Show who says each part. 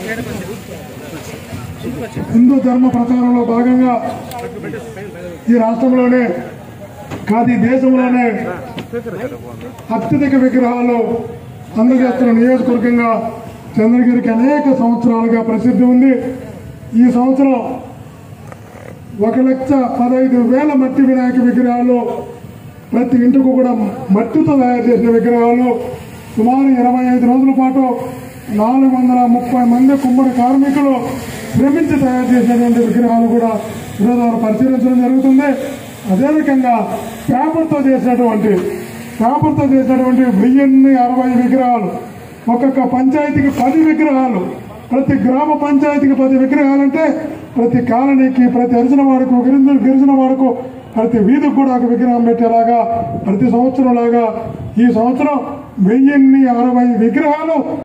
Speaker 1: హిందూ ధర్మ ప్రచారంలో భాగంగా ఈ రాష్ట్రంలోనే కాదు ఈ దేశంలోనే అత్యధిక విగ్రహాలు అందజేస్తున్న నియోజకవర్గంగా చంద్రగిరికి అనేక సంవత్సరాలుగా ప్రసిద్ధి ఉంది ఈ సంవత్సరం ఒక లక్ష పదహైదు వేల మట్టి వినాయక విగ్రహాలు ప్రతి ఇంటికి కూడా మట్టితో తయారు చేసిన విగ్రహాలు సుమారు ఇరవై ఐదు రోజుల పాటు నాలుగు వందల ముప్పై మంది కుమ్మడి కార్మికులు శ్రమించి తయారు చేసినటువంటి విగ్రహాలు కూడా ఈరోజు వాళ్ళు పరిశీలించడం జరుగుతుంది అదే రకంగా పేపర్తో చేసినటువంటి పేపర్తో చేసినటువంటి వెయ్యిన్ని అరవై విగ్రహాలు ఒక్కొక్క పంచాయతీకి పది విగ్రహాలు ప్రతి గ్రామ పంచాయతీకి పది విగ్రహాలు అంటే ప్రతి కాలనీకి ప్రతి అరిసిన వాడకు గిరిజన గిరిజన వాడకు ప్రతి వీధికి కూడా ఒక విగ్రహం పెట్టేలాగా ప్రతి సంవత్సరం లాగా ఈ సంవత్సరం వెయ్యిన్ని అరవై విగ్రహాలు